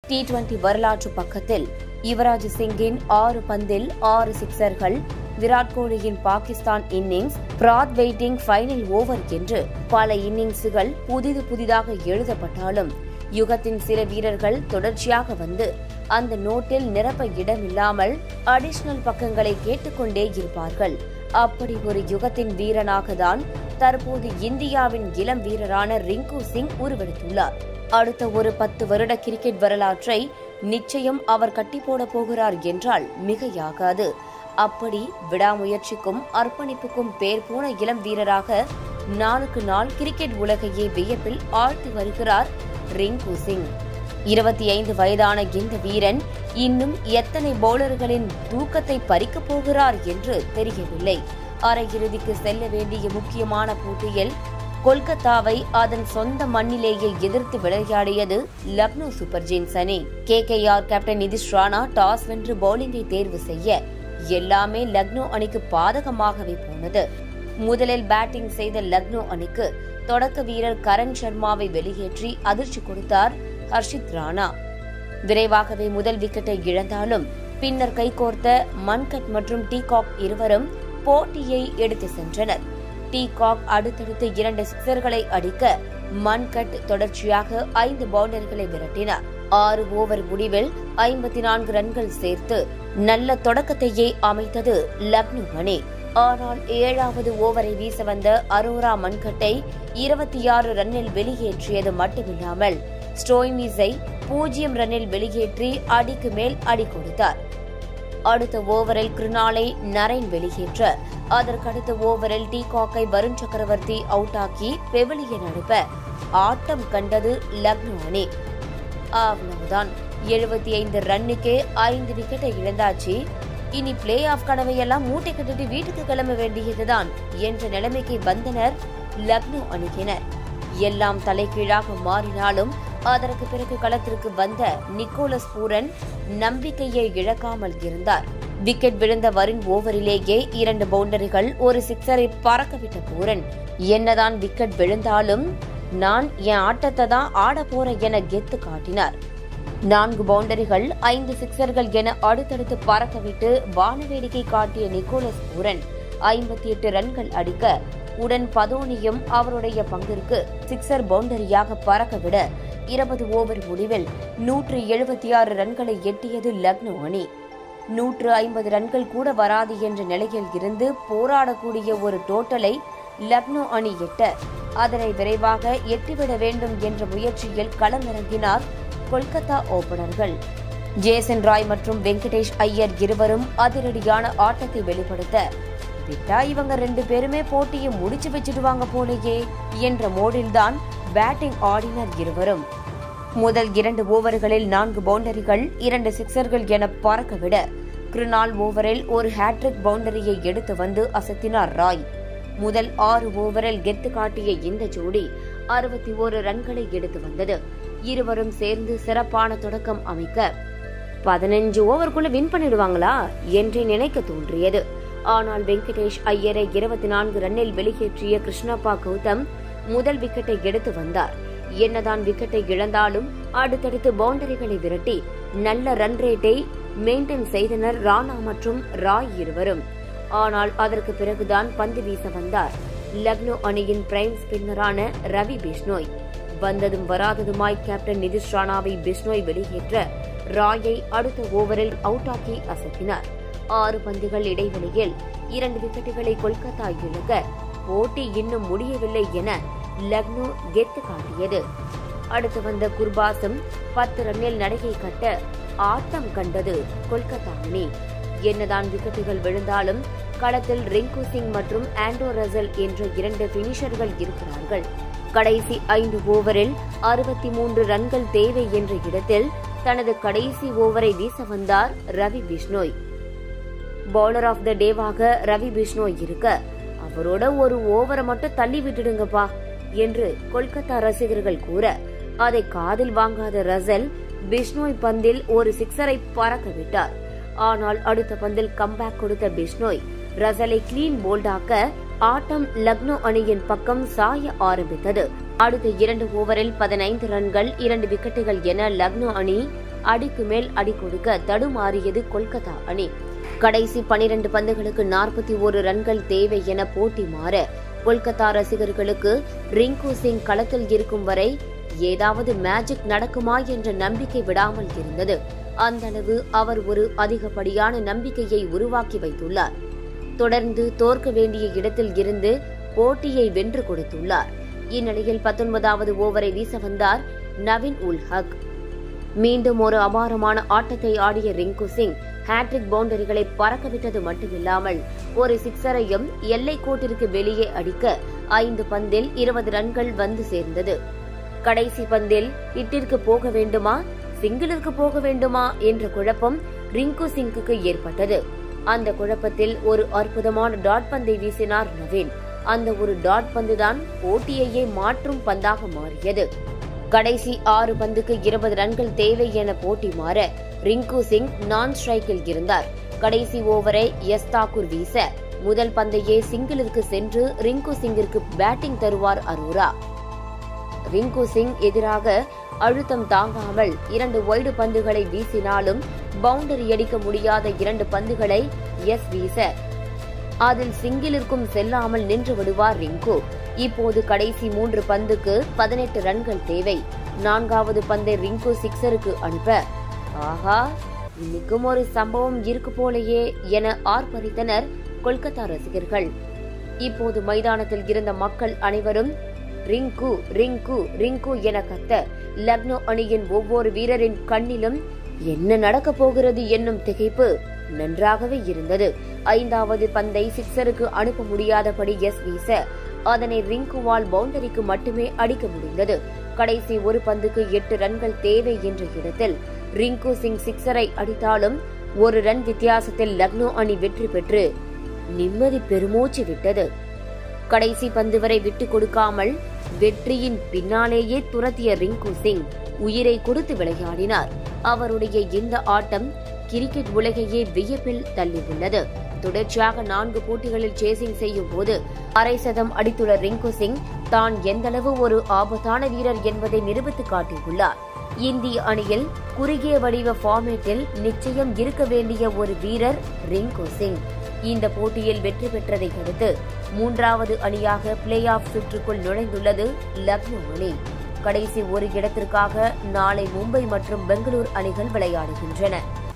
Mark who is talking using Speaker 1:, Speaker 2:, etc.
Speaker 1: T twenty வரலாற்று பக்கத்தில் யுவராஜ் சிங்கின் ஆறு பந்தில் ஆறு சிக்சர்கள் விராட் கோலியின் பாகிஸ்தான் இன்னிங்ஸ் பிராத் வெயிட்டிங் ஃபைனல் ஓவர் என்று பல இன்னிங்ஸுகள் புதிது புதிதாக எழுதப்பட்டாலும் யுகத்தின் சில வீரர்கள் தொடர்ச்சியாக வந்து அந்த நோட்டில் நிரப்ப இடமில்லாமல் அடிஷனல் பக்கங்களை கேட்டுக்கொண்டே இருப்பார்கள் அப்படி ஒரு யுகத்தின் வீரனாக தான் தற்போது இந்தியாவின் இளம் வீரரான ரிங்கு சிங் உருவெடுத்துள்ளார் அடுத்த ஒரு பத்து வருட கிரிக்கெட் வரலாற்றை நிச்சயம் அவர் கட்டி போட போகிறார் என்றால் மிகையாகாது அப்படி விடாமுயற்சிக்கும் அர்ப்பணிப்புக்கும் பேர் போன இளம் வீரராக நாளுக்கு நாள் கிரிக்கெட் உலகையே வியப்பில் ஆழ்த்தி வருகிறார் ரிங்கு சிங் இருபத்தி ஐந்து வயதான இந்த வீரன் இன்னும் எத்தனை பவுலர்களின் தூக்கத்தை பறிக்கப் போகிறார் என்று தெரியவில்லை அரையிறுதிக்கு செல்ல வேண்டிய முக்கியமான போட்டியில் கொல்கத்தாவை அதன் சொந்த மண்ணிலேயே எதிர்த்து விளையாடியது லக்னோ சூப்பர் ஜெயின்ஸ் அணி கே கேப்டன் நிதிஷ் ராணா டாஸ் வென்று பவுலிங்கை தேர்வு செய்ய எல்லாமே லக்னோ அணிக்கு பாதகமாகவே போனது முதலில் பேட்டிங் செய்த லக்னோ அணிக்கு தொடக்க வீரர் கரண் சர்மாவை வெளியேற்றி அதிர்ச்சி கொடுத்தார் ஹர்ஷித் ராணா விரைவாகவே முதல் விக்கெட்டை இழந்தாலும் பின்னர் கைகோர்த்த மன்கட் மற்றும் டீகாக் இருவரும் போட்டியை எடுத்து சென்றனர் டீகாக் அடுத்தடுத்து இரண்டு சிக்சர்களை அடிக்க மன்கட் தொடர்ச்சியாக ஐந்து பவுண்டர்களை விரட்டினார் ஆறு ஓவர் முடிவில் ஐம்பத்தி நான்கு ரன்கள் சேர்த்து நல்ல தொடக்கத்தையே அமைத்தது லக்னோ அணி ஆனால் ஏழாவது ஓவரை வீச வந்த அரோரா மன்கட்டை இருபத்தி ஆறு ரன்னில் வெளியேற்றியது மட்டுமில்லாமல் ஸ்டோய்மிஸை பூஜ்ஜியம் ரன்னில் வெளியேற்றி அடிக்கு மேல் அடி கொடுத்தார் அடுத்த ஓவரில் கிருணாலை நரேன் வெளியேற்ற அதற்கடுத்த ஓவரில் டி காக்கை வருண் சக்கரவர்த்தி அவுட் ஆக்கி பெவிலியன் அனுப்ப ஆட்டம் கண்டது லக்னோ அணி அவ்வளவுதான் எழுபத்தி ஐந்து ரன்னுக்கே ஐந்து விக்கெட்டை இழந்தாச்சு இனி பிளே ஆஃப் கனவையெல்லாம் மூட்டை கட்டிட்டு வீட்டுக்கு கிளம்ப வேண்டியதுதான் என்ற நிலைமைக்கு வந்தனர் லக்னோ அணியினர் எல்லாம் தலைகீழாக மாறினாலும் அதற்கு பிறகு களத்திற்கு வந்த நிக்கோலஸ் பூரன் நம்பிக்கையை இழக்காமல் இருந்தார் விக்கெட் விழுந்த வருண் ஓவரிலேயே இரண்டு பவுண்டரிகள் ஒரு சிக்ஸரை பறக்கவிட்ட பூரன் என்னதான் விக்கெட் விழுந்தாலும் நான் என் ஆட்டத்தை தான் ஆட போறேன் என கெத்து காட்டினார் நான்கு பவுண்டரிகள் ஐந்து சிக்சர்கள் என அடுத்தடுத்து பறக்கவிட்டு வானவேடிக்கை காட்டிய நிக்கோலஸ் பூரன் ஐம்பத்தி எட்டு ரன்கள் அடிக்க உடன் பதோனியும் அவருடைய பங்கிற்கு சிக்சர் பவுண்டரியாக பறக்கவிட இருபது ஓவர் முடிவில் நூற்று எழுபத்தி ஆறு ரன்களை எட்டியது லக்னோ அணி நூற்று ஐம்பது ரன்கள் கூட வராது என்ற நிலையில் இருந்து போராடக்கூடிய ஒரு டோட்டலை லக்னோ அணி எட்ட அதனை விரைவாக எட்டிவிட வேண்டும் என்ற முயற்சியில் களமிறங்கினார் கொல்கத்தா ஓபனர்கள் ஜேசன் ராய் மற்றும் வெங்கடேஷ் ஐயர் இருவரும் அதிரடியான ஆட்டத்தை வெளிப்படுத்த விட்டா இவங்க ரெண்டு பேருமே போட்டியை முடிச்சு வச்சிடுவாங்க போலயே என்ற மோடில்தான் பேட்டிங் ஆடினர் இருவரும் முதல் இரண்டு ஓவர்களில் நான்கு பவுண்டரிகள் இரண்டு சிக்சர்கள் என பறக்கவிட கிருணால் ஓவரில் ஒரு ஹேட்ரிக் பவுண்டரியை எடுத்து வந்து அசத்தினார் ராய் முதல் ஆறு ஓவரில் கெத்து காட்டிய இந்த ஜோடி அறுபத்தி ஓரு ரன்களை எடுத்து வந்தது இருவரும் சேர்ந்து சிறப்பான தொடக்கம் அமைக்க பதினஞ்சு ஓவருக்குள்ள வின் பண்ணிடுவாங்களா என்று நினைக்க தோன்றியது ஆனால் வெங்கடேஷ் ஐயரை இருபத்தி நான்கு ரன்னில் வெளியேற்றிய கிருஷ்ணப்பா கௌதம் முதல் விக்கெட்டை எடுத்து வந்தார் என்னதான் விக்கெட்டை இழந்தாலும் அடுத்தடுத்து பவுண்டரிகளை விரட்டி நல்ல ரன் ரேட்டை மெயின்டைன் செய்தனர் ராணா மற்றும் ராய் இருவரும் ஆனால் அதற்கு பிறகுதான் பந்து வீச வந்தார் லக்னோ அணியின் பிரைம் ஸ்பின்னரான ரவி பிஷ்னோய் வந்ததும் வராததுமாய் கேப்டன் நிதிஷ் ராணாவை பிஷ்னோய் வெளியேற்ற ராயை அடுத்த ஓவரில் அவுட் ஆக்கி அசத்தினார் ஆறு பந்துகள் இடைவெளியில் இரண்டு விக்கெட்டுகளை கொல்கத்தா இழக்க போட்டி இன்னும் முடியவில்லை என லக்னோ கெத்து காட்டியது அடுத்து வந்த குர்பாசும் பத்து ரன்னில் நடையை கட்ட ஆட்டம் கண்டது கொல்கத்தா அணி என்னதான் விக்கெட்டுகள் விழுந்தாலும் களத்தில் ரிங்கு சிங் மற்றும் ஆண்டோ ரசல் என்ற இரண்டு பினிஷர்கள் இருக்கிறார்கள் கடைசி ஐந்து ஓவரில் அறுபத்தி மூன்று ரன்கள் தேவை என்ற இடத்தில் தனது கடைசி ஓவரை வீச வந்தார் Ravi Bishnoi bowler of the டேவாக ரவி பிஷ்னோய் இருக்க அவரோட ஒரு ஓவரை மட்டும் தள்ளி விட்டுடுங்கப்பா என்று கொல்கத்தா ரசிகர்கள் கூற அதை காதில் வாங்காத ரசல் பிஷ்னோய் பந்தில் ஒரு சிக்ஸரை பறக்க விட்டார் ஆனால் அடுத்த பந்தில் கம்பேக் கொடுத்த பிஷ்னோய் ரசலை கிளீன் போல்டாக்க ஆட்டம் லக்னோ அணியின் பக்கம் சாய ஆரம்பித்தது அடுத்த இரண்டு ஓவரில் பதினைந்து ரன்கள் இரண்டு விக்கெட்டுகள் என லக்னோ அணி அடிக்கு மேல் அடி கொடுக்க தடுமாறியது கொல்கத்தா அணி கடைசி பனிரெண்டு பந்துகளுக்கு நாற்பத்தி ஒரு ரன்கள் தேவை என போட்டி மாற கொல்கத்தா ரசிகர்களுக்கு ரிங்கு சிங் களத்தில் இருக்கும் வரை ஏதாவது மேஜிக் நடக்குமா என்ற நம்பிக்கை விடாமல் இருந்தது அந்த அளவு அவர் ஒரு அதிகப்படியான நம்பிக்கையை உருவாக்கி வைத்துள்ளார் தொடர்ந்து தோற்க வேண்டிய இடத்தில் இருந்து போட்டியை வென்று கொடுத்துள்ளார் இந்நிலையில் பத்தொன்பதாவது ஓவரை வீச வந்தார் நவீன் உல் ஹக் மீண்டும் ஒரு அபாரமான ஆட்டத்தை ஆடிய ரிங்கு சிங் ஹேட்ரிக் பவுண்டரிகளை பறக்கவிட்டது மட்டுமில்லாமல் ஒரு சிக்ஸரையும் எல்லை கோட்டிற்கு வெளியே அடிக்க ஐந்து பந்தில் இருபது ரன்கள் வந்து சேர்ந்தது கடைசி பந்தில் ஹிட்டிற்கு போக வேண்டுமா சிங்கிளிற்கு போக வேண்டுமா என்ற குழப்பம் ரிங்கு சிங்குக்கு ஏற்பட்டது அந்த குழப்பத்தில் ஒரு அற்புதமான டாட் பந்தை வீசினார் நவீன் அந்த ஒரு டாட் பந்துதான் போட்டியையே மாற்றும் பந்தாக மாறியது கடைசி ஆறு பந்துக்கு இருபது ரன்கள் தேவை என போட்டி மாற ரிங்கு சிங் நான் ஸ்ட்ரைக்கில் இருந்தார் கடைசி ஓவரை எஸ் தாக்கூர் வீச முதல் பந்தையே சிங்கிளிற்கு சென்று ரிங்கு சிங்கிற்கு பேட்டிங் தருவார் அரோரா ரிங்கு சிங் எதிராக அழுத்தம் தாங்காமல் இரண்டு ஒய்டு பந்துகளை வீசினாலும் பவுண்டரி அடிக்க முடியாத இரண்டு பந்துகளை எஸ் வீச அதில் சிங்கிளிற்கும் செல்லாமல் நின்று விடுவார் ரிங்கு இப்போது கடைசி மூன்று பந்துக்கு பதினெட்டு ரன்கள் தேவை நான்காவது பந்தை ரிங்கு சிக்ஸருக்கு அனுப்ப ஆஹா இன்னைக்கும் ஒரு சம்பவம் இருக்கு போலயே என ஆர்ப்பரித்தனர் கொல்கத்தா ரசிகர்கள் இப்போது மைதானத்தில் இருந்த மக்கள் அனைவரும் ரிங்கு ரிங்கு ரிங்கு என கத்த லக்னோ அணியின் ஒவ்வொரு வீரரின் கண்ணிலும் என்ன நடக்கப் போகிறது என்னும் திகைப்பு நன்றாகவே இருந்தது ஐந்தாவது பந்தை சிக்ஸருக்கு அனுப்ப முடியாதபடி எஸ் வீச அதனை ரிங்குவால் பவுண்டரிக்கு மட்டுமே அடிக்க முடிந்தது கடைசி ஒரு பந்துக்கு எட்டு ரன்கள் தேவை என்ற இடத்தில் ரிங்கு சிங் சிக்ஸரை அடித்தாலும் ஒரு ரன் வித்தியாசத்தில் லக்னோ அணி வெற்றி பெற்று நிம்மதி பெருமூச்சு விட்டது கடைசி பந்து வரை விட்டுக் கொடுக்காமல் வெற்றியின் பின்னாலேயே துரத்திய ரிங்கு சிங் உயிரை கொடுத்து விளையாடினார் அவருடைய இந்த ஆட்டம் கிரிக்கெட் உலகையே வியப்பில் தள்ளியுள்ளது தொடர்ச்சியாக நான்கு போட்டிகளில் சேசிங் செய்யும் போது அரை சதம் அடித்துள்ள ரிங்கு சிங் தான் எந்தளவு ஒரு ஆபத்தான வீரர் என்பதை நிரூபித்து காட்டியுள்ளார் இந்திய அணியில் குறுகிய வடிவ ஃபார்மேட்டில் நிச்சயம் இருக்க வேண்டிய ஒரு வீரர் ரிங்கு சிங் இந்த போட்டியில் வெற்றி பெற்றதை அடுத்து மூன்றாவது அணியாக பிளே ஆஃப் சுற்றுக்குள் நுழைந்துள்ளது லக்னோ அணி கடைசி ஒரு இடத்திற்காக நாளை மும்பை மற்றும் பெங்களூர் அணிகள் விளையாடுகின்றன